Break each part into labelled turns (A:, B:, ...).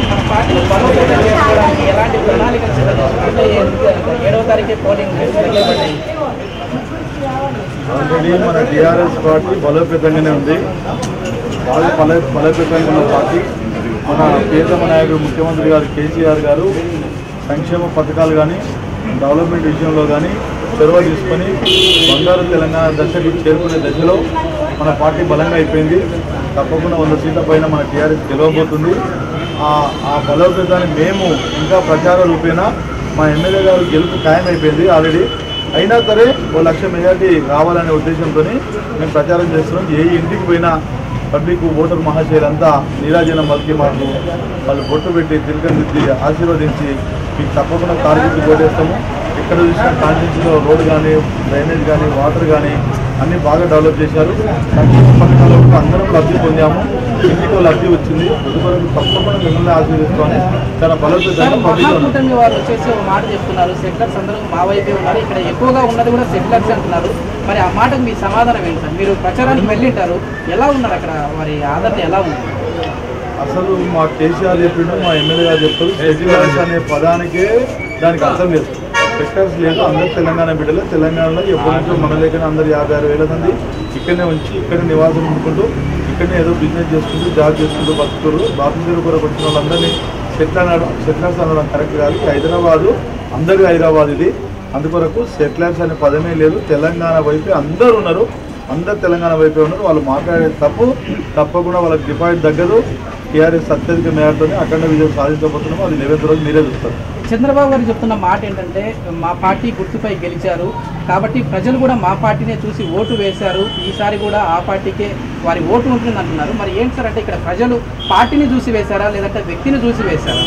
A: మన పార్టీని బలోపేతం చేసుకోవడానికి ఎలాంటి ప్రణాళికలు సిద్ధం చేస్తున్నారు? అంటే ఏ- ఏడవ తారీఖే పోలింగ్ దగ్గర పడ్డాయి.
B: ఆల్రెడీ మన టీఆర్ఎస్ పార్టీ బలోపేతంగానే ఉంది వాళ్ళు బల బలోపేతంగా ఉన్న పార్టీ మన ప్రియతమ నాయకుడు ముఖ్యమంత్రి గారు కేసీఆర్ గారు సంక్షేమ పథకాలు కానీ డెవలప్మెంట్ విషయంలో కానీ చొరవ తీసుకొని బంగారు తెలంగాణ దశకు చేరుకునే దశలో మన పార్టీ బలంగా అయిపోయింది తప్పకుండా వంద సీట్ల పైన మన టీఆర్ఎస్ గెలవబోతుంది ఆ ఆ బలోపేతాన్ని మేము ఇంకా ప్రచార రూపేణ మా ఎమ్మెల్యే గారు గెలుపు ఖాయమైపోయింది ఆల్రెడీ అయినా సరే ఓ లక్ష మెజార్టీ రావాలనే ఉద్దేశంతో మేము ప్రచారం చేస్తున్నాం ఏ ఇంటికి పోయినా పబ్లిక్ ఓటర్ మహాశయులంతా నీరాజనం పలికి మాకు వాళ్ళు బొట్టు పెట్టి తిలకందిద్ది ఆశీర్వదించి మీకు తప్పకుండా టార్గెట్ కోటేస్తాము ఎక్కడ చూసినా కాన్స్టిట్యూన్సీలో రోడ్ కానీ డ్రైనేజ్ కానీ వాటర్ కానీ అన్నీ బాగా డెవలప్ చేశారు సంక్షేమ పథకాల్లో కూడా అందరం లబ్ధి పొందాము ఇంటికో లబ్ధి వచ్చింది తదుపరి తప్పకుండా మిమ్మల్ని ఆశీర్విస్తామని చాలా
A: సార్
B: బలోపేతంగా పబ్లిక్ ఉంది.
A: మహాకూటమి వారు వచ్చేసి ఒక మాట చెప్తున్నారు సెటిలర్స్ అందరూ మా వైపే ఉన్నారు ఇక్కడ ఎక్కువగా ఉన్నది కూడా సెటిలర్స్ అంటున్నారు మరి ఆ మాటకు మీ సమాధానం ఏంటి సార్ మీరు ప్రచారానికి వెళ్ళింటారు ఎలా ఉన్నారు అక్కడ వారి ఆదరణ ఎలా ఉంది
B: అసలు మా కేసీఆర్ చెప్పిండు మా ఎమ్మెల్యే గారు చెప్తారు సెటిలర్స్ అనే పదానికే దానికి అర్థం లేదు సెక్టర్స్ లేదు అందరు తెలంగాణ బిడ్డలే తెలంగాణలో ఎప్పటి నుంచో మన దగ్గర అందరు యాభై ఆరు వేల మంది ఇక్కడనే ఉంచి ఇక్కడనే నివాసం ఉండుకుంటూ ఇక్కడనే ఏదో బిజినెస్ చేసుకుంటూ జాబ్ చేసుకుంటూ బతుకుతారు బాత్రూమ్ కొరకు వచ్చిన వాళ్ళందరినీ సెటిల్ అనడం సెటిలర్స్ అనడం కరెక్ట్ కాదు ఈ హైదరాబాదు అందరి హైదరాబాద్ ఇది అందుకొరకు సెటిలర్స్ అనే పదమే లేదు తెలంగాణ వైపే అందరూ ఉన్నారు అందరు తెలంగాణ వైపే ఉన్నారు వాళ్ళు మాట్లాడే తప్పు తప్పకుండా వాళ్ళకి డిపాజిట్ తగ్గదు టీఆర్ఎస్ అత్యధిక మేరతోనే అఖండ విజయం సాధించబోతున్నాము అది లెవెన్త్ రోజు మీరే చూస్తారు
A: చంద్రబాబు గారు చెప్తున్న మాట ఏంటంటే మా పార్టీ గుర్తుపై గెలిచారు కాబట్టి ప్రజలు కూడా మా పార్టీనే చూసి ఓటు వేశారు ఈసారి కూడా ఆ పార్టీకే వారి ఓటు ఉంటుంది అంటున్నారు మరి ఏంటి సార్ అంటే ఇక్కడ ప్రజలు పార్టీని చూసి వేశారా లేదంటే వ్యక్తిని చూసి వేశారా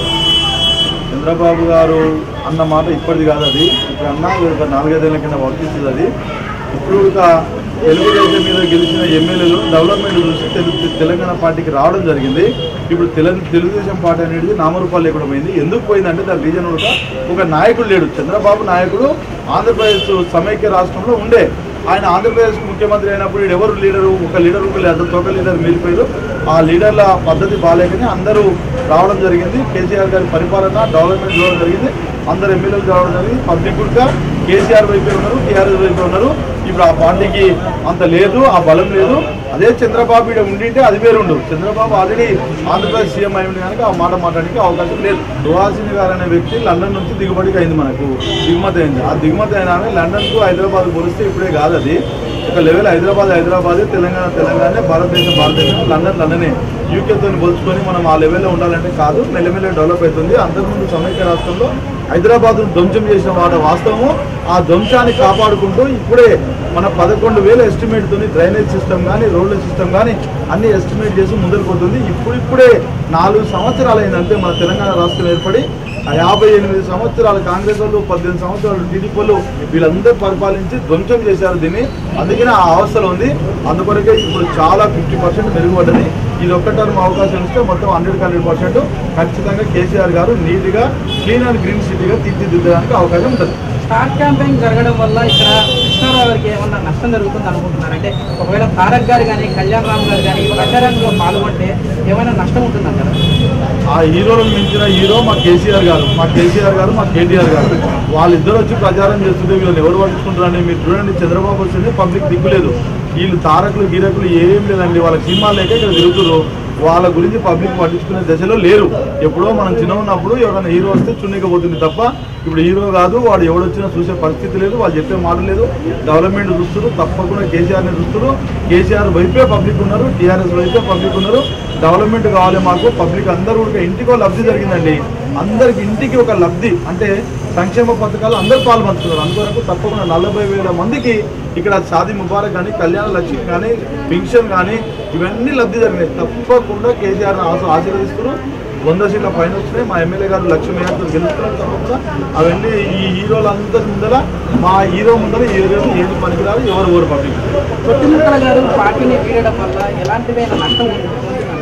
B: చంద్రబాబు గారు అన్న మాట ఇప్పటిది కాదు అది ఇప్పుడు అన్న ఒక నాలుగైదేళ్ల కింద వర్తిస్తుంది అది ఇప్పుడు ఒక తెలుగుదేశం మీద గెలిచిన ఎమ్మెల్యేలు డెవలప్మెంట్ చూసి తెలుగు తెలంగాణ పార్టీకి రావడం జరిగింది ఇప్పుడు తెల తెలుగుదేశం పార్టీ అనేది నామరూపాలు లేకుండా పోయింది ఎందుకు పోయిందంటే దాని రీజన్ ఒక ఒక నాయకుడు లేడు చంద్రబాబు నాయకుడు ఆంధ్రప్రదేశ్ సమైక్య రాష్ట్రంలో ఉండే ఆయన ఆంధ్రప్రదేశ్ ముఖ్యమంత్రి అయినప్పుడు ఈడు ఎవరు లీడరు ఒక లీడర్ ఒక లీడర్ ఒక లీడర్ మిగిలిపోయారు ఆ లీడర్ల పద్ధతి బాగాలేకనే అందరూ రావడం జరిగింది కేసీఆర్ గారి పరిపాలన డెవలప్మెంట్ చూడడం జరిగింది అందరు ఎమ్మెల్యేలు రావడం జరిగింది పబ్లిక్ కూడా కేసీఆర్ వైపే ఉన్నారు టీఆర్ఎస్ వైపే ఉన్నారు ఇప్పుడు ఆ పార్టీకి అంత లేదు ఆ బలం లేదు అదే చంద్రబాబు ఇక్కడ ఉండింటే అది వేరుండు చంద్రబాబు ఆల్రెడీ ఆంధ్రప్రదేశ్ సీఎం అయి ఉండి కనుక ఆ మాట మాట్లాడడానికి అవకాశం లేదు సుహాసిని గారు అనే వ్యక్తి లండన్ నుంచి దిగుబడికి అయింది మనకు దిగుమతి అయింది ఆ దిగుమతి అయిన ఆమె లండన్కు హైదరాబాద్ పోలిస్తే ఇప్పుడే కాదు అది ఒక లెవెల్ హైదరాబాద్ హైదరాబాద్ తెలంగాణ తెలంగాణ భారతదేశం భారతదేశం లండన్ లండనే యూకేతో పోల్చుకొని మనం ఆ లెవెల్లో ఉండాలంటే కాదు మెల్లమెల్ల డెవలప్ అవుతుంది అంతకుముందు సమైక్య రాష్ట్రంలో హైదరాబాద్ ధ్వంసం చేసిన మాట వాస్తవము ఆ ధ్వంసాన్ని కాపాడుకుంటూ ఇప్పుడే మన పదకొండు వేల ఎస్టిమేట్తో డ్రైనేజ్ సిస్టమ్ కానీ రోడ్ల సిస్టమ్ కానీ అన్ని ఎస్టిమేట్ చేసి ముందుకు పోతుంది ఇప్పుడిప్పుడే నాలుగు సంవత్సరాలు అయిందంటే మన తెలంగాణ రాష్ట్రం ఏర్పడి ఆ యాభై ఎనిమిది సంవత్సరాలు కాంగ్రెస్ వాళ్ళు పద్దెనిమిది సంవత్సరాలు టీడీపీ వాళ్ళు వీళ్ళందరూ పరిపాలించి ధ్వంసం చేశారు దీన్ని అందుకనే ఆ అవస్థలో ఉంది అందుకొరకే ఇప్పుడు చాలా ఫిఫ్టీ పర్సెంట్ మెరుగుపడ్డది ఇది ఒక్క టర్మ్ అవకాశం ఇస్తే మొత్తం హండ్రెడ్ హండ్రెడ్ పర్సెంట్ ఖచ్చితంగా కేసీఆర్ గారు నీట్గా క్లీన్ అండ్ గ్రీన్ సిటీగా తీర్చిదిద్దడానికి అవకాశం ఉంటుంది
A: స్టార్ క్యాంపెయిన్ జరగడం వల్ల ఇక్కడ కృష్ణారావు గారికి ఏమన్నా నష్టం జరుగుతుంది అనుకుంటున్నారు అంటే ఒకవేళ తారక్ గారు కానీ కళ్యాణ్ రామ్ గారు కానీ ఈ ప్రచారంలో పాల్గొంటే ఏమైనా నష్టం ఉంటుందంటారా
B: ఆ హీరోలను మించిన హీరో మా కేసీఆర్ గారు మా కేసీఆర్ గారు మా కేటీఆర్ గారు వాళ్ళిద్దరు వచ్చి ప్రచారం చేస్తుంటే వీళ్ళని ఎవరు పట్టించుకుంటారని మీరు చూడండి చంద్రబాబు వస్తుంది పబ్లిక్ దిక్కులేదు వీళ్ళు తారకులు గీరకులు ఏం లేదండి వాళ్ళ సినిమా లేక ఇక్కడ తిరుగుతున్నారు వాళ్ళ గురించి పబ్లిక్ పట్టించుకునే దశలో లేరు ఎప్పుడో మనం చిన్న ఉన్నప్పుడు ఎవరైనా హీరో వస్తే చున్నికపోతుంది తప్ప ఇప్పుడు హీరో కాదు వాడు ఎవడొచ్చినా చూసే పరిస్థితి లేదు వాళ్ళు చెప్పే మాట లేదు డెవలప్మెంట్ చూస్తున్నారు తప్పకుండా కేసీఆర్ని చూస్తున్నారు కేసీఆర్ వైపే పబ్లిక్ ఉన్నారు టీఆర్ఎస్ వైపే పబ్లిక్ ఉన్నారు డెవలప్మెంట్ కావాలి మాకు పబ్లిక్ అందరూ కూడా ఇంటికి ఒక లబ్ధి జరిగిందండి అందరికి ఇంటికి ఒక లబ్ధి అంటే సంక్షేమ పథకాలు అందరూ పాల్పంచుతున్నారు అందువరకు తప్పకుండా నలభై వేల మందికి ఇక్కడ షాదీ ముబారక్ కానీ కళ్యాణ లక్ష్మి కానీ పెన్షన్ కానీ ఇవన్నీ లబ్ధి జరిగినాయి తప్పకుండా కేసీఆర్ ఆశ ఆశీర్వదిస్తున్నారు వంద సీట్ల పైన వచ్చినాయి మా ఎమ్మెల్యే గారు లక్ష్మీ మేయర్తో గెలుస్తున్నారు తప్పకుండా అవన్నీ ఈ హీరోలందరి ముందర మా హీరో ముందర ఏ రోజు ఏది పనికిరాదు ఎవరు ఎవరు పబ్లిక్
A: కొట్టిముక్కల గారు పార్టీని వీడడం వల్ల ఎలాంటిదైనా నష్టం ఉంటుందంటారా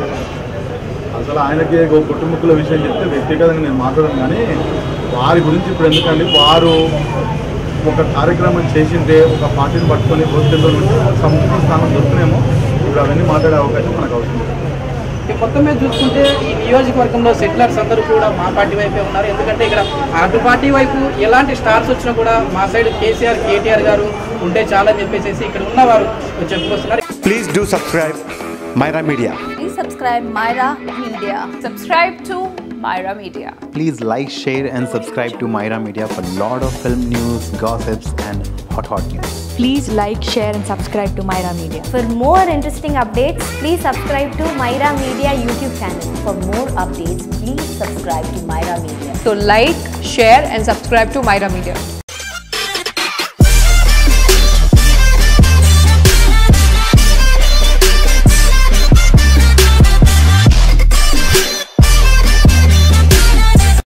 B: అసలు ఆయనకి ఒక కుటుంబకుల విషయం చెప్తే వ్యక్తిగతంగా నేను మాట్లాడను కానీ వారి గురించి ఇప్పుడు ఎందుకండి వారు ఒక కార్యక్రమం చేసింటే ఒక పార్టీని పట్టుకొని భవిష్యత్తులో సముచిత స్థానం దొరుకునేమో ఇప్పుడు అవన్నీ మాట్లాడే అవకాశం మనకు అవసరం
A: మొత్తం మీద చూసుకుంటే ఈ నియోజకవర్గంలో సెటిలర్స్ అందరూ కూడా మా పార్టీ వైపే ఉన్నారు ఎందుకంటే ఇక్కడ అటు పార్టీ వైపు ఎలాంటి స్టార్స్ వచ్చినా కూడా మా సైడ్ కేసీఆర్ కేటీఆర్ గారు ఉంటే చాలా అని చెప్పేసి ఇక్కడ ఉన్నవారు చెప్పుకొస్తున్నారు
C: Please do subscribe Myra Media.
D: Please subscribe Myra Media. Subscribe to Myra Media.
E: Please like, share, and subscribe to Myra Media for lot of film news, gossips, and hot hot news.
F: Please like, share, and subscribe to Myra Media.
G: For more interesting updates, please subscribe to Myra Media YouTube channel.
H: For more updates, please subscribe to Myra Media.
D: So like, share and subscribe to Myra Media.